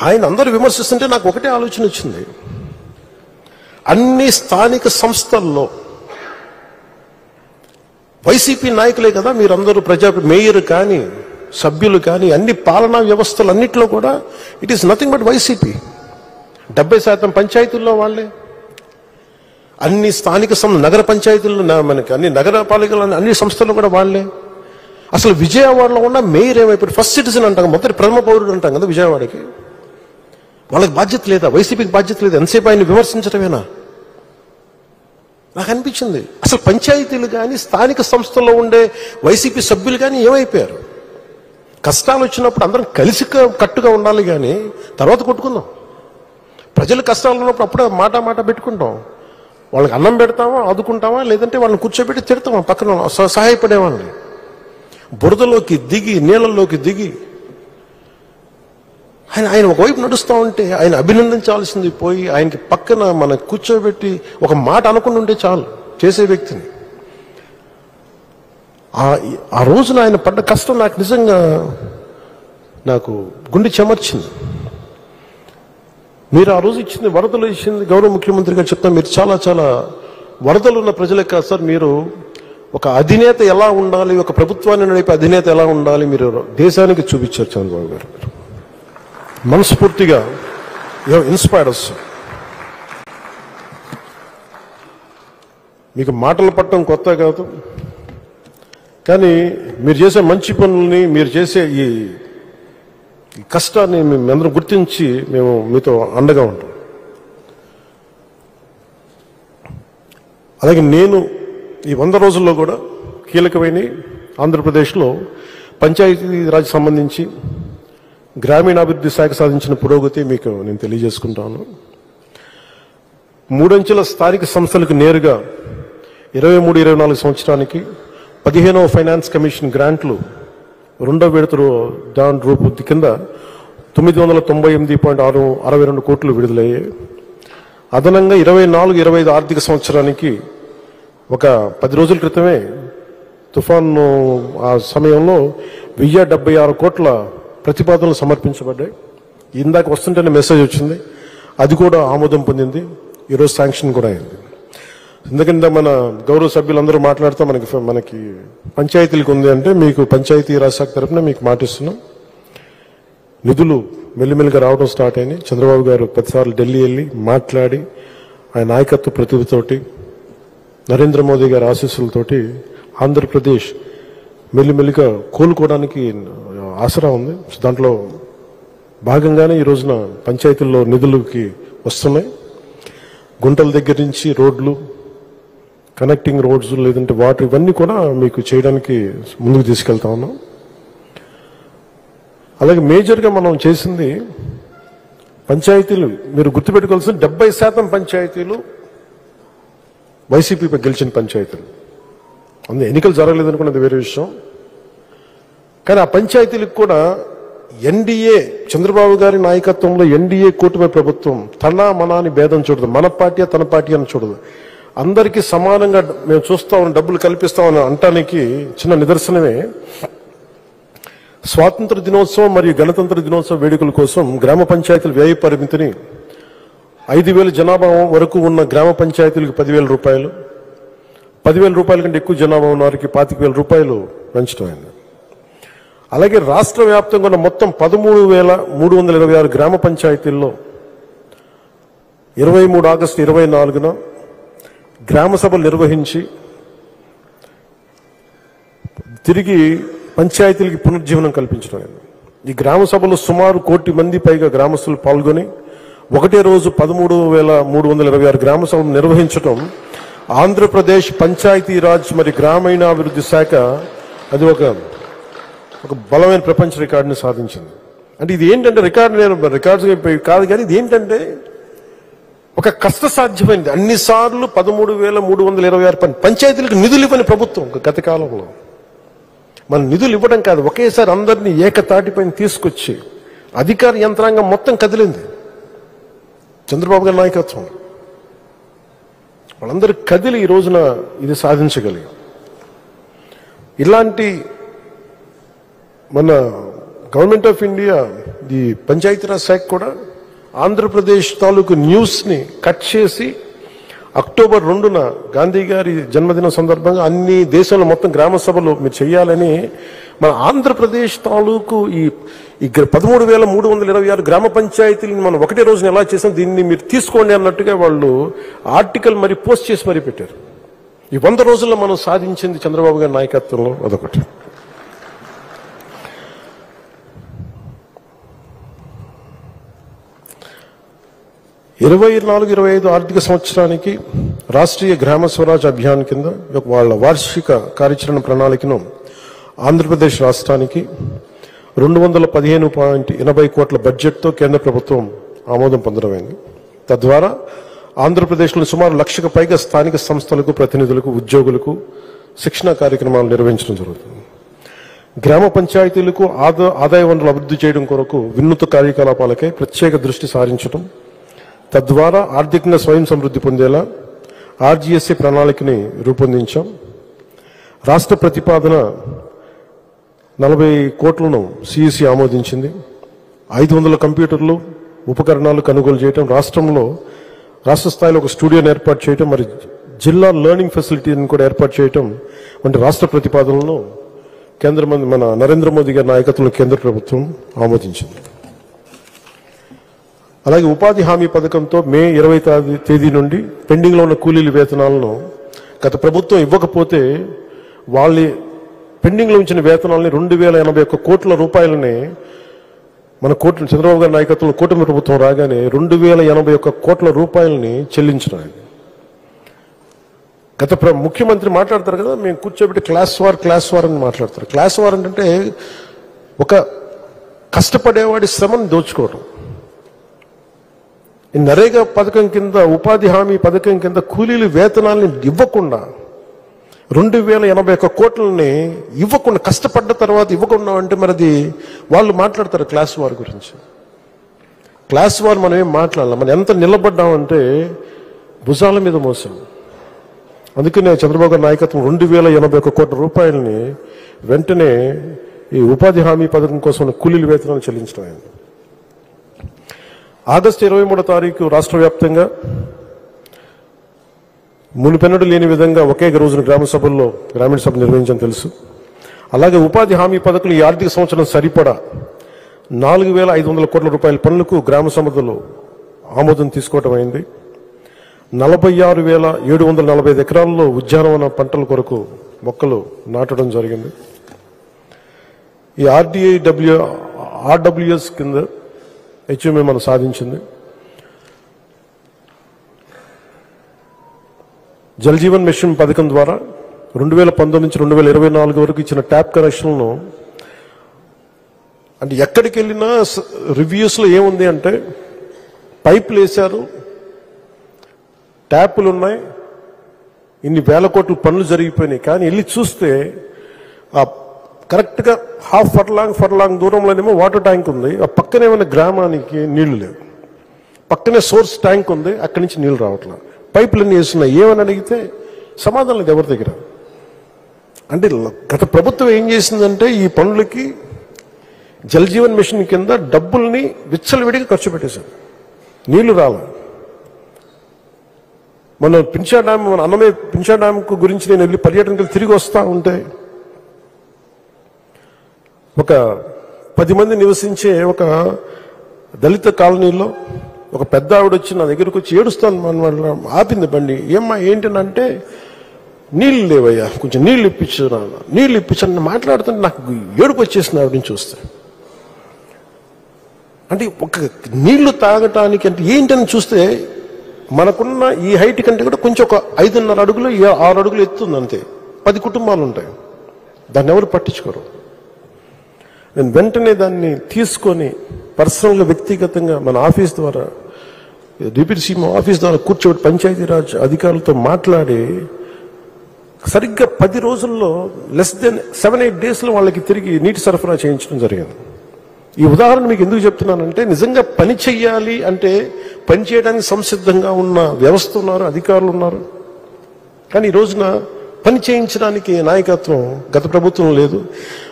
ఆయన అందరూ విమర్శిస్తుంటే నాకు ఒకటే ఆలోచన వచ్చింది అన్ని స్థానిక సంస్థల్లో వైసీపీ నాయకులే కదా మీరందరూ ప్రజా మేయర్ కానీ సభ్యులు కానీ అన్ని పాలనా వ్యవస్థలు అన్నిట్లో కూడా it is nothing but YCP డెబ్బై శాతం పంచాయతీల్లో వాళ్ళే అన్ని స్థానిక సం నగర పంచాయతీల్లో నా- మనకి అన్ని నగరపాలికలు అన్ని సంస్థలు కూడా వాళ్ళే అసలు విజయవాడలో ఉన్న మేయర్ ఏమైపోయారు ఫస్ట్ సిటిజన్ అంటాం మొదటి ప్రథమ పౌరుడు అంటాం కదా విజయవాడకి వాళ్ళకి బాధ్యత లేదా వైసీపీకి బాధ్యత లేదా ఎంతసేపు ఆయన విమర్శించడమేనా నాకు అనిపించింది అసలు పంచాయతీలు కానీ స్థానిక సంస్థల్లో ఉండే వైసీపీ సభ్యులు కానీ ఏమైపోయారు కష్టాలు వచ్చినప్పుడు అందరం కలిసి క- కట్టుగా ఉండాలి కానీ తర్వాత కొట్టుకుందాం ప్రజలు కష్టాలు ఉన్నప్పుడు అప్పుడే మాట మాట పెట్టుకుంటాం వాళ్ళకి అన్నం పెడతామా ఆదుకుంటామా లేదంటే వాళ్ళని కూర్చోబెట్టి తిడతామా పక్కన స- సహాయపడే వాళ్ళని బురదలోకి దిగి నీళ్ళల్లోకి దిగి ఆయన ఆయన ఒకవైపు నడుస్తూ ఉంటే ఆయన అభినందించాల్సింది పోయి ఆయనకి పక్కన మన కూర్చోబెట్టి ఒక మాట అనుకుని ఉంటే చాలు చేసే వ్యక్తిని ఆ ఆ రోజున ఆయన పడ్డ కష్టం నాకు నిజంగా నాకు గుండె చెమర్చింది మీరు ఆ రోజు ఇచ్చింది వరదలు ఇచ్చింది గౌరవ ముఖ్యమంత్రి గారు చెప్తాం మీరు చాలా చాలా వరదలు ఉన్న ప్రజలకు కాదు సార్ మీరు ఒక అధినేత ఎలా ఉండాలి ఒక ప్రభుత్వాన్ని నడిపే అధినేత ఎలా ఉండాలి మీరు దేశానికి చూపించారు చంద్రబాబు గారు మనస్ఫూర్తిగా యూ ఇన్స్పైర్డ్ అస్ మీకు మాటలు పట్టడం కొత్త కాదు కానీ మీరు చేసే మంచి పనుల్ని మీరు చేసే ఈ ఈ కష్టాన్ని మేము అందరం గుర్తించి మేము మీతో అండగా ఉంటాం అలాగే నేను ఈ వంద రోజుల్లో కూడా కీలకమైన ఆంధ్రప్రదేశ్లో పంచాయతీరాజ్ సంబంధించి గ్రామీణాభివృద్ధి శాఖ సాధించిన పురోగతి మీకు నేను తెలియజేసుకుంటాను మూడంచెల స్థానిక సంస్థలకు నేరుగా ఇరవై మూడు ఇరవై నాలుగు సంవత్సరానికి పదిహేనవ ఫైనాన్స్ కమిషన్ గ్రాంట్లు రెండో విడత రూ- దాని రూపు కింద తొమ్మిది వందల తొంభై ఎనిమిది పాయింట్ ఆరు అరవై రెండు కోట్లు విడుదలయ్యాయి అదనంగా ఇరవై నాలుగు ఇరవై ఐదు ఆర్థిక సంవత్సరానికి ఒక పది రోజుల క్రితమే తుఫాను ఆ సమయంలో వెయ్యి డెబ్బై ఆరు కోట్ల ప్రతిపాదనలు సమర్పించబడ్డాయి ఇందాక వస్తుంటేనే మెసేజ్ వచ్చింది అది కూడా ఆమోదం పొందింది ఈరోజు శాంక్షన్ కూడా అయింది ఎందుకంటే మన గౌరవ సభ్యులందరూ మాట్లాడుతూ మనకి మనకి పంచాయతీలకు ఉంది అంటే మీకు పంచాయతీ రాజ్ శాఖ తరఫున మీకు మాటిస్తున్నాం నిధులు మెల్లిమెల్లిగా రావడం స్టార్ట్ అయినాయి చంద్రబాబు గారు ప్రతిసార్లు ఢిల్లీ వెళ్ళి మాట్లాడి ఆయన నాయకత్వ ప్రతిభతోటి నరేంద్ర మోదీ గారి ఆశీస్సులతోటి ఆంధ్రప్రదేశ్ మెల్లిమెల్లిగా కోలుకోవడానికి ఆసరా ఉంది సో దాంట్లో భాగంగానే ఈ రోజున పంచాయతీల్లో నిధులకి వస్తున్నాయి గుంటల దగ్గర నుంచి రోడ్లు కనెక్టింగ్ రోడ్స్ లేదంటే వాటర్ ఇవన్నీ కూడా మీకు చేయడానికి ముందుకు తీసుకెళ్తా ఉన్నాం అలాగే మేజర్గా మనం చేసింది పంచాయతీలు మీరు గుర్తుపెట్టుకోవాల్సిన డెబ్బై శాతం పంచాయతీలు వైసీపీ గెలిచిన పంచాయతీలు అందు ఎన్నికలు జరగలేదు అనుకున్నది వేరే విషయం కానీ ఆ పంచాయతీలకు కూడా ఎన్డీఏ చంద్రబాబు గారి నాయకత్వంలో ఎన్డీఏ కూటమి ప్రభుత్వం తన మన అని భేదం చూడదు మన పార్టీ తన పార్టీ అని చూడదు అందరికీ సమానంగా మేము చూస్తామని డబ్బులు కల్పిస్తామని అంటానికి చిన్న నిదర్శనమే స్వాతంత్ర దినోత్సవం మరియు గణతంత్ర దినోత్సవ వేడుకల కోసం గ్రామ పంచాయతీల వ్యయ పరిమితిని ఐదు వేల జనాభా వరకు ఉన్న గ్రామ పంచాయతీలకు పదివేల రూపాయలు పదివేల రూపాయల కంటే ఎక్కువ జనాభా ఉన్న వారికి పాతిక వేల రూపాయలు పెంచడం అయింది అలాగే రాష్ట్ర వ్యాప్తంగా ఉన్న మొత్తం పదమూడు వేల మూడు వందల ఇరవై ఆరు గ్రామ పంచాయతీల్లో ఇరవై మూడు ఆగస్టు ఇరవై నాలుగున గ్రామ సభలు నిర్వహించి తిరిగి పంచాయతీలకి పునర్జీవనం కల్పించడం అయింది ఈ గ్రామ సభలో సుమారు కోటి మంది పైగా గ్రామస్తులు పాల్గొని ఒకటే రోజు పదమూడు వేల మూడు వందల ఇరవై ఆరు గ్రామ సభలు నిర్వహించడం ఆంధ్రప్రదేశ్ పంచాయతీరాజ్ మరి గ్రామీణాభివృద్ధి శాఖ అది ఒక ఒక బలమైన ప్రపంచ రికార్డుని సాధించింది అంటే ఇది ఏంటంటే రికార్డు నేను రికార్డ్స్ కాదు కానీ ఇది ఏంటంటే ఒక కష్టసాధ్యమైనది అన్నిసార్లు పదమూడు వేల మూడు వందల ఇరవై ఆరు పని పంచాయతీలకు నిధులు ఇవ్వని ప్రభుత్వం ఒక గత కాలంలో మన నిధులు ఇవ్వడం కాదు ఒకేసారి అందరినీ ఏకతాటిపైన తీసుకొచ్చి అధికార యంత్రాంగం మొత్తం కదిలింది చంద్రబాబు గారి నాయకత్వం వాళ్ళందరూ కదిలి ఈ రోజున ఇది సాధించగలిగాం ఇలాంటి మన government of India the Panchayati Raj శాఖ కూడా ఆంధ్రప్రదేశ్ తాలూకు న్యూస్ని కట్ చేసి అక్టోబర్ రెండున గాంధీ గారి జన్మదినం సందర్భంగా అన్ని దేశంలో మొత్తం గ్రామ సభలు మీరు చేయాలని మన ఆంధ్రప్రదేశ్ తాలూకు ఈ ఈ పదమూడు వేల మూడు వందల ఇరవై ఆరు గ్రామ పంచాయతీలను మనం ఒకటే రోజున ఎలా చేసాం దీన్ని మీరు తీసుకోండి అన్నట్టుగా వాళ్ళు ఆర్టికల్ మరి పోస్ట్ చేసి మరీ పెట్టారు ఈ వంద రోజుల్లో మనం సాధించింది చంద్రబాబు గారి నాయకత్వంలో అదొకటి ఇరవై నాలుగు ఇరవై ఐదు ఆర్థిక సంవత్సరానికి రాష్ట్రీయ గ్రామ స్వరాజ్ అభియాన్ కింద ఒక వాళ్ళ వార్షిక కార్యాచరణ ప్రణాళికను ఆంధ్రప్రదేశ్ రాష్ట్రానికి రెండు వందల పదిహేను పాయింట్ ఎనభై కోట్ల బడ్జెట్తో కేంద్ర ప్రభుత్వం ఆమోదం పొందడమైంది తద్వారా ఆంధ్రప్రదేశ్లోని సుమారు లక్షకు పైగా స్థానిక సంస్థలకు ప్రతినిధులకు ఉద్యోగులకు శిక్షణా కార్యక్రమాలు నిర్వహించడం జరుగుతుంది గ్రామ పంచాయతీలకు ఆదా ఆదాయ వనరులు అభివృద్ధి చేయడం కొరకు వినూత్న కార్యకలాపాలకై ప్రత్యేక దృష్టి సారించడం తద్వారా ఆర్థికంగా స్వయం సమృద్ధి పొందేలా ఆర్జీఎస్సీ ప్రణాళికని రూపొందించాం రాష్ట్ర ప్రతిపాదన నలభై కోట్లను సిఇసి ఆమోదించింది ఐదు వందల కంప్యూటర్లు ఉపకరణాలు కొనుగోలు చేయటం రాష్ట్రంలో రాష్ట్ర స్థాయిలో ఒక స్టూడియోని ఏర్పాటు చేయటం మరి జిల్లా లెర్నింగ్ ఫెసిలిటీని కూడా ఏర్పాటు చేయటం వంటి రాష్ట్ర ప్రతిపాదనలను కేంద్ర మంత్రి మన నరేంద్ర మోదీ గారి నాయకత్వంలో కేంద్ర ప్రభుత్వం ఆమోదించింది అలాగే ఉపాధి హామీ పథకంతో మే ఇరవై తేదీ నుండి పెండింగ్లో ఉన్న కూలీల వేతనాలను గత ప్రభుత్వం ఇవ్వకపోతే వాళ్ళ పెండింగ్లో ఉంచిన వేతనాలని రెండు వేల ఎనభై ఒక్క కోట్ల రూపాయలని మన కోట్ల చంద్రబాబు గారి నాయకత్వంలో కూటమి ప్రభుత్వం రాగానే రెండు వేల ఎనభై ఒక్క కోట్ల రూపాయలని చెల్లించడం గత ప్ర- ముఖ్యమంత్రి మాట్లాడతారు కదా మేము కూర్చోబెట్టి క్లాస్ వార్ క్లాస్ వార్ అని మాట్లాడతారు క్లాస్ వార్ అంటే ఒక కష్టపడేవాడి శ్రమను దోచుకోవడం ఈ నరేగా పథకం కింద ఉపాధి హామీ పథకం కింద కూలీలు వేతనాల్ని ఇవ్వకుండా రెండు వేల ఎనభై ఒక్క కోట్లని ఇవ్వకుండా కష్టపడ్డ తర్వాత ఇవ్వకుండా అంటే మరి అది వాళ్ళు మాట్లాడతారు క్లాస్ వార్ గురించి క్లాస్ వార్ మనం ఏం మాట్లాడాలి మనం ఎంత నిలబడ్డామంటే భుజాల మీద మోసాం అందుకనే చంద్రబాబు గారి నాయకత్వం రెండు వేల ఎనభై ఒక్క కోట్ల రూపాయలని వెంటనే ఈ ఉపాధి హామీ పథకం కోసం ఉన్న కూలీల వేతనాలు చెల్లించడం అయింది ఆగస్టు ఇరవై మూడో తారీఖు రాష్ట్ర వ్యాప్తంగా మునిపెన్నడు లేని విధంగా ఒకే రోజున గ్రామ సభల్లో గ్రామీణ సభ నిర్వహించని తెలుసు అలాగే ఉపాధి హామీ పథకం ఈ ఆర్థిక సంవత్సరం సరిపడా నాలుగు వేల ఐదు వందల కోట్ల రూపాయల పనులకు గ్రామ సమితులు ఆమోదం తీసుకోవటం అయింది నలభై ఆరు వేల ఏడు వందల నలభై ఐదు ఎకరాల్లో ఉద్యానవన పంటల కొరకు మొక్కలు నాటడం జరిగింది ఈ ఆర్డీఐ డబ్ల్యూ ఆర్డబ్ల్యూఎస్ కింద హెచ్ఎంఏ మనం సాధించింది జల్ జీవన్ మిషన్ పథకం ద్వారా రెండు వేల పంతొమ్మిది నుంచి రెండు వేల ఇరవై నాలుగు వరకు ఇచ్చిన ట్యాప్ కనెక్షన్లను అంటే ఎక్కడికి వెళ్ళినా రివ్యూస్లో ఏముంది అంటే పైపులు వేశారు ట్యాపులు ఉన్నాయి ఇన్ని వేల కోట్ల పనులు జరిగిపోయినాయి కానీ వెళ్ళి చూస్తే ఆ కరెక్ట్గా హాఫ్ ఫర్ లాంగ్ ఫర్ లాంగ్ దూరంలోనేమో వాటర్ ట్యాంక్ ఉంది ఆ పక్కనే ఉన్న గ్రామానికి నీళ్లు లేవు పక్కనే సోర్స్ ట్యాంక్ ఉంది అక్కడి నుంచి నీళ్లు రావట్లేదు పైపులన్నీ వేస్తున్నాయి ఏమని అడిగితే సమాధానం లేదు ఎవరి దగ్గర అంటే ల- గత ప్రభుత్వం ఏం చేసిందంటే ఈ పనులకి జల్ జీవన్ మిషన్ కింద డబ్బుల్ని విచ్చలవిడిగా ఖర్చు పెట్టేశారు నీళ్లు రాల మన పింఛా డ్యామ్ మన అన్నమయ్య పింఛా డ్యామ్ గురించి నేను వెళ్ళి పర్యటనకి తిరిగి వస్తా ఉంటే ఒక పది మంది నివసించే ఒక దళిత కాలనీలో ఒక పెద్ద ఆవిడ వచ్చి నా దగ్గరకు వచ్చి ఏడుస్తాను మన వాళ్ళ ఆపింది బండి ఏమ్మా ఏంటనంటే నీళ్ళు లేవయ్యా కొంచెం నీళ్ళు ఇప్పించు నాన్న నీళ్ళు ఇప్పించని మాట్లాడుతుంటే నాకు ఏడుపు వచ్చేసింది ఆవిడని చూస్తే అంటే ఒక నీళ్లు తాగటానికి అంటే ఏంటని చూస్తే మనకున్న ఈ హైట్ కంటే కూడా కొంచెం ఒక ఐదున్నర అడుగులు ఏ- ఆరు అడుగులు ఎత్తుంది అంతే పది కుటుంబాలు ఉంటాయి దాన్ని ఎవరు పట్టించుకోరు నేను వెంటనే దాన్ని తీసుకొని పర్సనల్గా వ్యక్తిగతంగా మన ఆఫీస్ ద్వారా డిప్యూటీ సీఎం ఆఫీస్ ద్వారా కూర్చోబెట్టి పంచాయతీరాజ్ అధికారులతో మాట్లాడి సరిగ్గా పది రోజుల్లో లెస్ దెన్ సెవెన్ ఎయిట్ డేస్లో వాళ్ళకి తిరిగి నీటి సరఫరా చేయించడం జరిగింది ఈ ఉదాహరణ మీకు ఎందుకు చెప్తున్నానంటే నిజంగా పని చెయ్యాలి అంటే పని చేయడానికి సంసిద్ధంగా ఉన్న వ్యవస్థ ఉన్నారు అధికారులు ఉన్నారు కానీ ఈ రోజున పని చేయించడానికి నాయకత్వం గత ప్రభుత్వం లేదు